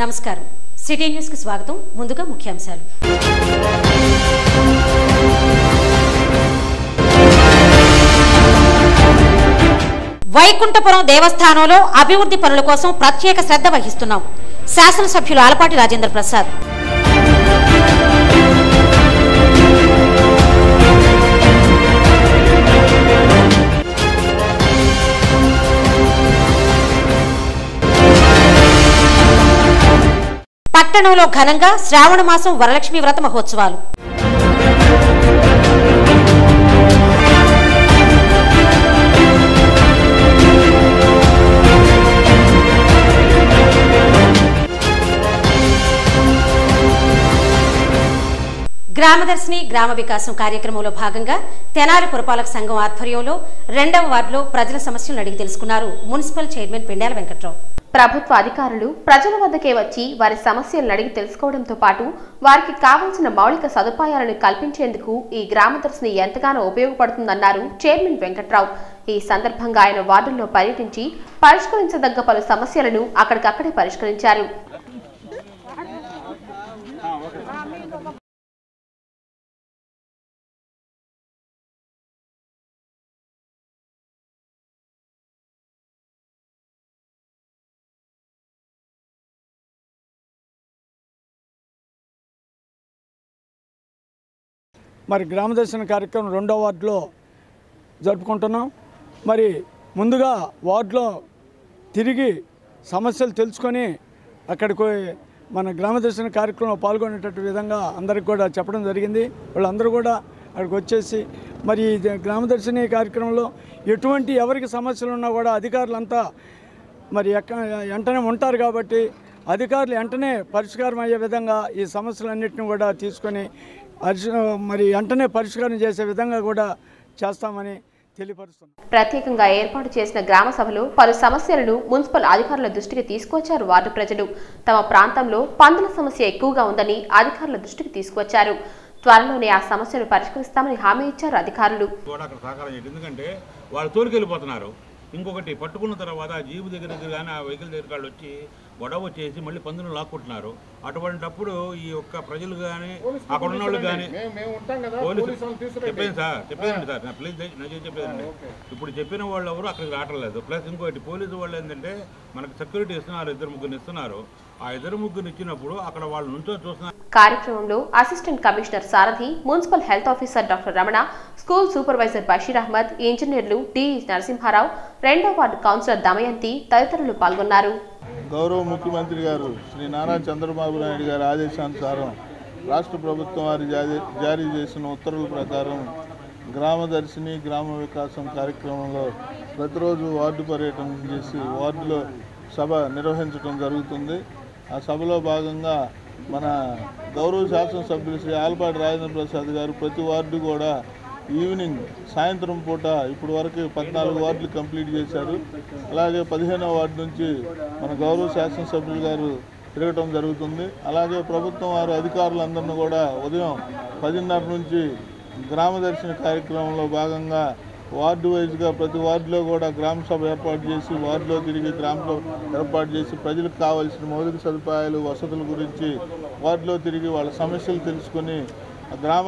నమస్కారం city news కి స్వాగతం ముందుగా ముఖ్యాంశాలు వైకుంఠపురం దేవస్థానంలో అభివృద్ధి పనుల కోసం ప్రత్యేక శ్రద్ధ వహిస్తున్నాం శాసనసభ్యులు ఆలపాటి రాజేంద్ర ప్రసాద్ పట్టణంలో ఘనంగా శ్రావణ మాసం వరలక్ష్మి వ్రత మహోత్సవాలు గ్రామదర్శిని గ్రామ వికాసం కార్యక్రమంలో భాగంగా తెనాలి పురపాలక సంఘం ఆధ్వర్యంలో రెండవ వార్డులో ప్రజల సమస్యలను అడిగి తెలుసుకున్నారు మున్సిపల్ చైర్మన్ పెండాల వెంకట్రావు ప్రభుత్వ అధికారులు ప్రజల వద్దకే వచ్చి వారి సమస్యలను అడిగి తెలుసుకోవడంతో పాటు వారికి కావాల్సిన మౌలిక సదుపాయాలను కల్పించేందుకు ఈ గ్రామదర్శిని ఎంతగానో ఉపయోగపడుతుందన్నారు చైర్మన్ వెంకట్రావు ఈ సందర్భంగా ఆయన వార్డుల్లో పర్యటించి పరిష్కరించదగ్గ పలు సమస్యలను అక్కడికక్కడే పరిష్కరించారు మరి గ్రామదర్శన కార్యక్రమం రెండో వార్డులో జరుపుకుంటున్నాం మరి ముందుగా వార్డులో తిరిగి సమస్యలు తెలుసుకొని అక్కడికి మన గ్రామదర్శన కార్యక్రమంలో పాల్గొనేటట్టు విధంగా అందరికి కూడా చెప్పడం జరిగింది వాళ్ళందరూ కూడా అక్కడికి వచ్చేసి మరి ఈ గ్రామదర్శిని కార్యక్రమంలో ఎటువంటి ఎవరికి సమస్యలు ఉన్నా కూడా అధికారులంతా మరి ఎక్క వెంటనే ఉంటారు కాబట్టి అధికారులు వెంటనే పరిష్కారం అయ్యే విధంగా ఈ సమస్యలన్నింటినీ కూడా తీసుకొని పరిశ- మరి వెంటనే పరిష్కారం చేసే విధంగా కూడా చేస్తామని తెలియపరుస్తున్నాం ప్రత్యేకంగా ఏర్పాటు చేసిన గ్రామ సభలో పలు సమస్యలను మున్సిపల్ అధికారుల దృష్టికి తీసుకొచ్చారు వార్డు ప్రజలు తమ ప్రాంతంలో పందుల సమస్య ఎక్కువగా ఉందని అధికారుల దృష్టికి తీసుకొచ్చారు త్వరలోనే ఆ సమస్యను పరిష్కరిస్తామని హామీ ఇచ్చారు అధికారులు కూడా అక్కడ సహకారం చేయండి ఎందుకంటే వాళ్ళు తోలికెళ్ళిపోతున్నారు ఇంకొకటి పట్టుకున్న తర్వాత ఆ జీబు దగ్గర దగ్గర కానీ ఆ వెహికల్ దగ్గర వాళ్ళు వచ్చి గొడవ చేసి మళ్ళీ పందులు లాక్కుంటున్నారు అటువంటప్పుడు ఈ యొక్క ప్రజలు కానీ అక్కడ ఉన్న వాళ్ళు కానీ పోలీసు చెప్పేది సార్ చెప్పేదండి సార్ నా ప్లీజ్ నా చెప్పేదండి ఇప్పుడు చెప్పిన వాళ్ళు ఎవరు అక్కడికి రావట్లేదు ప్లస్ ఇంకోటి పోలీసు వాళ్ళు ఏంటంటే మనకు సెక్యూరిటీ ఇస్తున్నారు ఇద్దరు ముగ్గురు ఇస్తున్నారు ఆ ఇద్దరు ముగ్గురు ఇచ్చినప్పుడు అక్కడ వాళ్ళు నుంచో చూస్తున్నారు కార్యక్రమంలో assistant commissioner Sarathi municipal health officer doctor Ramana school supervisor Basheer Ahmed ఇంజనీర్లు డి నరసింహారావు రెండో వార్డు కౌన్సిలర్ దమయంతి తదితరులు పాల్గొన్నారు గౌరవ ముఖ్యమంత్రి గారు శ్రీ నారా చంద్రబాబు నాయుడు గారి ఆదేశానుసారం రాష్ట్ర ప్రభుత్వం వారు జారీ జారీ చేసిన ఉత్తర్వుల ప్రకారం గ్రామదర్శిని గ్రామ వికాసం కార్యక్రమంలో ప్రతిరోజు వార్డు పర్యటన చేసి వార్డులో సభ నిర్వహించడం జరుగుతుంది ఆ సభలో భాగంగా మన గౌరవ శాసనసభ్యులు శ్రీ ఆలపాటి రాజేంద్ర ప్రసాద్ గారు ప్రతి వార్డు కూడా ఈవినింగ్ సాయంత్రం పూట ఇప్పుడు వరకు పద్నాలుగు వార్డులు కంప్లీట్ చేశారు అలాగే పదిహేనవ వార్డు నుంచి మన గౌరవ శాసనసభ్యులు గారు తిరగటం జరుగుతుంది అలాగే ప్రభుత్వం వారు అధికారులందరినీ కూడా ఉదయం పదిన్నర నుంచి గ్రామ దర్శన కార్యక్రమంలో భాగంగా వార్డు వైజ్గా ప్రతి వార్డులో కూడా గ్రామ సభ ఏర్పాటు చేసి వార్డులో తిరిగి గ్రామ సభ ఏర్పాటు చేసి ప్రజలకు కావాల్సిన మౌలిక సదుపాయాలు వసతుల గురించి వార్డులో తిరిగి వాళ్ళ సమస్యలు తెలుసుకొని ఆ గ్రామ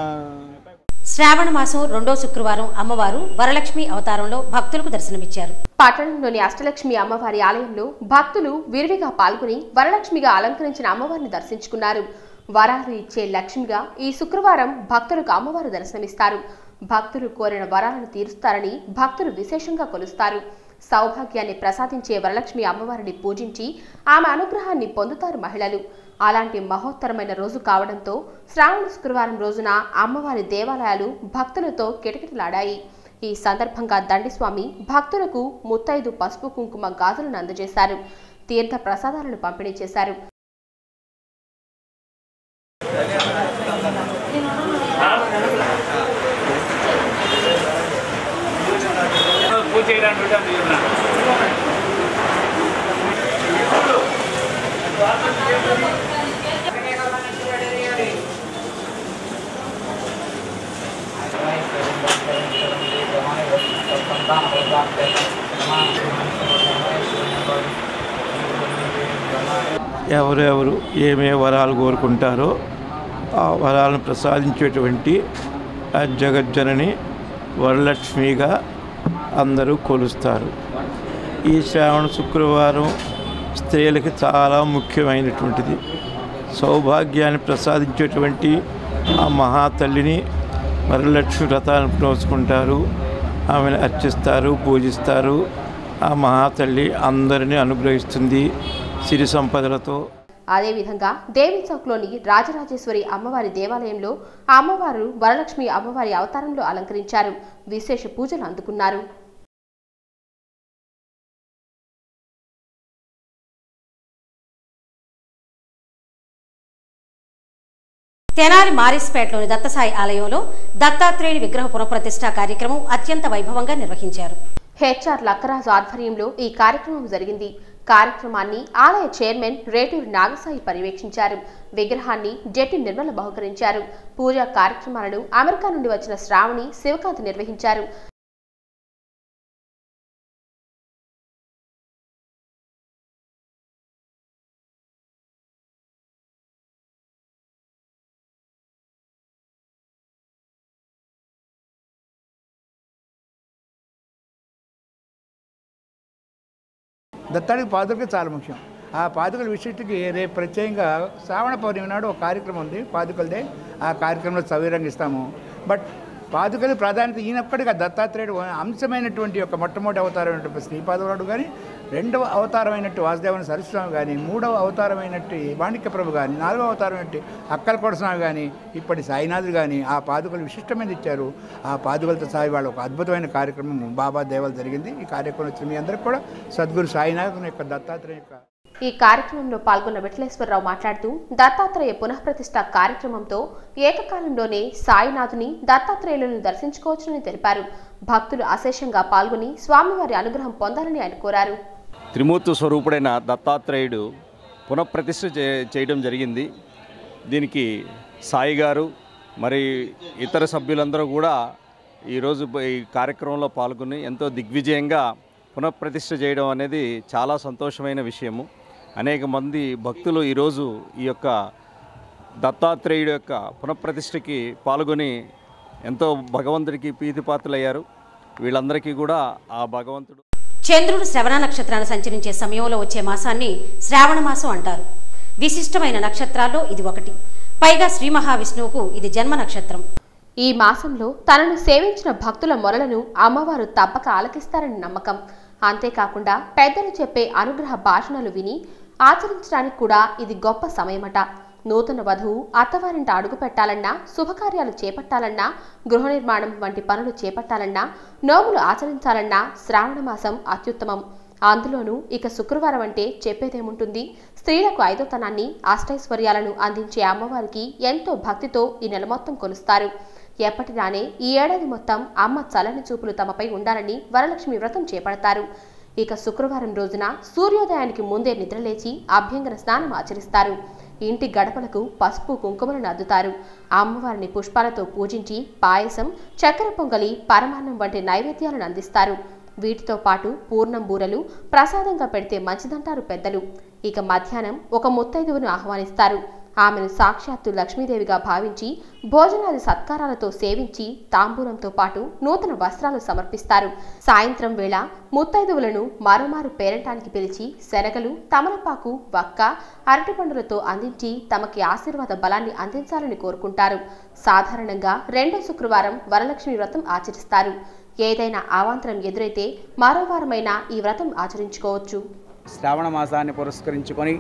శ్రావణ మాసం రెండో శుక్రవారం అమ్మవారు వరలక్ష్మి అవతారంలో భక్తులకు దర్శనమిచ్చారు పట్టణంలోని అష్టలక్ష్మి అమ్మవారి ఆలయంలో భక్తులు విరివిగా పాల్గొని వరలక్ష్మిగా అలంకరించిన అమ్మవారిని దర్శించుకున్నారు వరాలు ఇచ్చే లక్ష్మిగా ఈ శుక్రవారం భక్తులకు అమ్మవారు దర్శనమిస్తారు భక్తులు కోరిన వరాలను తీరుస్తారని భక్తులు విశేషంగా కొలుస్తారు సౌభాగ్యాన్ని ప్రసాదించే వరలక్ష్మి అమ్మవారిని పూజించి ఆమె అనుగ్రహాన్ని పొందుతారు మహిళలు అలాంటి మహోత్తరమైన రోజు కావడంతో శ్రావణ శుక్రవారం రోజున అమ్మవారి దేవాలయాలు భక్తులతో కిటకిటలాడాయి ఈ సందర్భంగా దండిస్వామి భక్తులకు ముత్తైదు పసుపు కుంకుమ గాజులను అందజేశారు తీర్థ ప్రసాదాలను పంపిణీ చేశారు పూజ చేయడానికి పెట్టాను తీరున్నా. ఎవరెవరు ఏమే వరాలు కోరుకుంటారో ఆ వరాలను ప్రసాదించేటువంటి ఆ జగజ్జనని వరలక్ష్మిగా అందరూ కొలుస్తారు ఈ శ్రావణ శుక్రవారం స్త్రీలకి చాలా ముఖ్యమైనటువంటిది సౌభాగ్యాన్ని ప్రసాదించేటువంటి ఆ మహాతల్లిని వరలక్ష్మి వ్రతాన్ని నోచుకుంటారు ఆమెను అర్చిస్తారు పూజిస్తారు ఆ మహాతల్లి అందరినీ అనుగ్రహిస్తుంది సిరి సంపదలతో అదేవిధంగా దేవి చౌక్లోని రాజరాజేశ్వరి అమ్మవారి దేవాలయంలో ఆ అమ్మవారు వరలక్ష్మి అమ్మవారి అవతారంలో అలంకరించారు విశేష పూజలు అందుకున్నారు తెనాలి మారిస్పేటలోని దత్తసాయి ఆలయంలో దత్తాత్రేయుని విగ్రహ పునఃప్రతిష్ఠా కార్యక్రమం అత్యంత వైభవంగా నిర్వహించారు హెచ్ఆర్ లక్కరాజు ఆధ్వర్యంలో ఈ కార్యక్రమం జరిగింది కార్యక్రమాన్ని ఆలయ చైర్మన్ రేటూరి నాగసాయి పర్యవేక్షించారు విగ్రహాన్ని జట్టి నిర్మల బహుకరించారు పూజా కార్యక్రమాలను అమెరికా నుండి వచ్చిన శ్రావణి శివకాంత్ నిర్వహించారు దత్తానికి పాదుకలు చాలా ముఖ్యం ఆ పాదుకల విశిష్టికి రేపు ప్రత్యేకంగా శ్రావణ పౌర్ణమి నాడు ఒక కార్యక్రమం ఉంది పాదుకలదే ఆ కార్యక్రమంలో సవిరంగా ఇస్తాము బట్ పాదుకలు ప్రాధాన్యత ఈయనప్పటికీ ఆ దత్తాత్రేయుడు అంశమైనటువంటి ఒక మొట్టమొదటి అవతారమైనటువంటి శ్రీపాదవుడు కానీ రెండవ అవతారమైనట్టు వాసుదేవన సరస్వామి కానీ మూడవ అవతారమైనట్టు వాణిక్య ప్రభు కానీ నాలుగవ అవతారమైనట్టు అక్కలకోట స్వామి కానీ ఇప్పటి సాయినాథుడు కానీ ఆ పాదుకలు విశిష్టమైనది ఇచ్చారు ఆ పాదుకలతో సాయి వాళ్ళ ఒక అద్భుతమైన కార్యక్రమం బాబా దేవాలు జరిగింది ఈ కార్యక్రమం వచ్చిన మీ అందరికీ కూడా సద్గురు సాయినాథుని యొక్క దత్తాత్రేయ యొక్క ఈ కార్యక్రమంలో పాల్గొన్న విఠలేశ్వరరావు మాట్లాడుతూ దత్తాత్రేయ పునఃప్రతిష్ఠ కార్యక్రమంతో ఏకకాలంలోనే సాయినాథుని దత్తాత్రేయులను దర్శించుకోవచ్చునని తెలిపారు భక్తులు అశేషంగా పాల్గొని స్వామివారి అనుగ్రహం పొందాలని ఆయన కోరారు త్రిమూర్తి స్వరూపుడైన దత్తాత్రేయుడు పునఃప్రతిష్ఠ చే చేయడం జరిగింది దీనికి సాయి గారు మరి ఇతర సభ్యులందరూ కూడా ఈరోజు ఈ కార్యక్రమంలో పాల్గొని ఎంతో దిగ్విజయంగా పునఃప్రతిష్ఠ చేయడం అనేది చాలా సంతోషమైన విషయము అనేక మంది భక్తులు ఈరోజు ఈ యొక్క దత్తాత్రేయుడు యొక్క పునఃప్రతిష్ఠకి పాల్గొని ఎంతో భగవంతుడికి ప్రీతిపాత్రులయ్యారు వీళ్ళందరికీ కూడా ఆ భగవంతుడు చంద్రుడు శ్రవణ నక్షత్రాన్ని సంచరించే సమయంలో వచ్చే మాసాన్ని శ్రావణ మాసం అంటారు విశిష్టమైన నక్షత్రాల్లో ఇది ఒకటి పైగా శ్రీ మహావిష్ణువుకు ఇది జన్మ నక్షత్రం ఈ మాసంలో తనను సేవించిన భక్తుల మొరలను అమ్మవారు తప్పక ఆలకిస్తారని నమ్మకం అంతేకాకుండా పెద్దలు చెప్పే అనుగ్రహ భాషణలు విని ఆచరించడానికి కూడా ఇది గొప్ప సమయమట నూతన వధువు అత్తవారింట అడుగు పెట్టాలన్నా శుభకార్యాలు చేపట్టాలన్నా గృహ నిర్మాణం వంటి పనులు చేపట్టాలన్నా నోములు ఆచరించాలన్నా శ్రావణ మాసం అత్యుత్తమం అందులోనూ ఇక శుక్రవారం అంటే చెప్పేదేముంటుంది స్త్రీలకు ఐదోతనాన్ని అష్టైశ్వర్యాలను అందించే అమ్మవారికి ఎంతో భక్తితో ఈ నెల మొత్తం కొలుస్తారు ఎప్పటిలానే ఈ ఏడాది మొత్తం అమ్మ చల్లని చూపులు తమపై ఉండాలని వరలక్ష్మి వ్రతం చేపడతారు ఇక శుక్రవారం రోజున సూర్యోదయానికి ముందే నిద్రలేచి అభ్యంగన స్నానం ఆచరిస్తారు ఇంటి గడపలకు పసుపు కుంకుమలను అద్దుతారు అమ్మవారిని పుష్పాలతో పూజించి పాయసం చక్కెర పొంగలి పరమాన్నం వంటి నైవేద్యాలను అందిస్తారు వీటితో పాటు పూర్ణం బూరలు ప్రసాదంగా పెడితే మంచిదంటారు పెద్దలు ఇక మధ్యాహ్నం ఒక ముత్తైదువును ఆహ్వానిస్తారు ఆమెను సాక్షాత్తు లక్ష్మీదేవిగా భావించి భోజనాది సత్కారాలతో సేవించి తాంబూలంతో పాటు నూతన వస్త్రాలు సమర్పిస్తారు సాయంత్రం వేళ ముత్తైదువులను మరోమారు పేరంటానికి పిలిచి శనగలు తమలపాకు వక్క అరటిపండులతో అందించి తమకి ఆశీర్వాద బలాన్ని అందించాలని కోరుకుంటారు సాధారణంగా రెండో శుక్రవారం వరలక్ష్మి వ్రతం ఆచరిస్తారు ఏదైనా అవాంతరం ఎదురైతే మరో వారమైనా ఈ వ్రతం ఆచరించుకోవచ్చు శ్రావణ మాసాన్ని పురస్కరించుకొని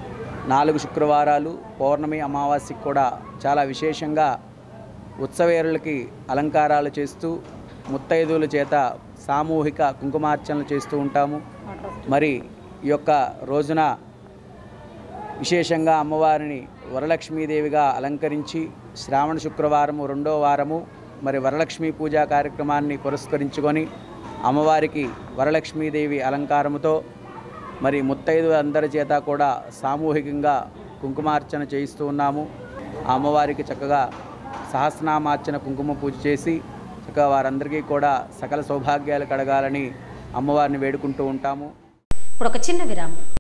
నాలుగు శుక్రవారాలు పౌర్ణమి అమావాస్యకి కూడా చాలా విశేషంగా ఉత్సవేరులకి అలంకారాలు చేస్తూ ముత్తైదువుల చేత సామూహిక కుంకుమార్చనలు చేస్తూ ఉంటాము మరి ఈ యొక్క రోజున విశేషంగా అమ్మవారిని వరలక్ష్మీదేవిగా అలంకరించి శ్రావణ శుక్రవారము రెండో వారము మరి వరలక్ష్మీ పూజా కార్యక్రమాన్ని పురస్కరించుకొని అమ్మవారికి వరలక్ష్మీదేవి అలంకారముతో మరి ముత్తైదు అందరి చేత కూడా సామూహికంగా కుంకుమార్చన చేయిస్తూ ఉన్నాము ఆ అమ్మవారికి చక్కగా సహస్రనామార్చన కుంకుమ పూజ చేసి చక్కగా వారందరికీ కూడా సకల సౌభాగ్యాలు కడగాలని అమ్మవారిని వేడుకుంటూ ఉంటాము ఇప్పుడు ఒక చిన్న విరామం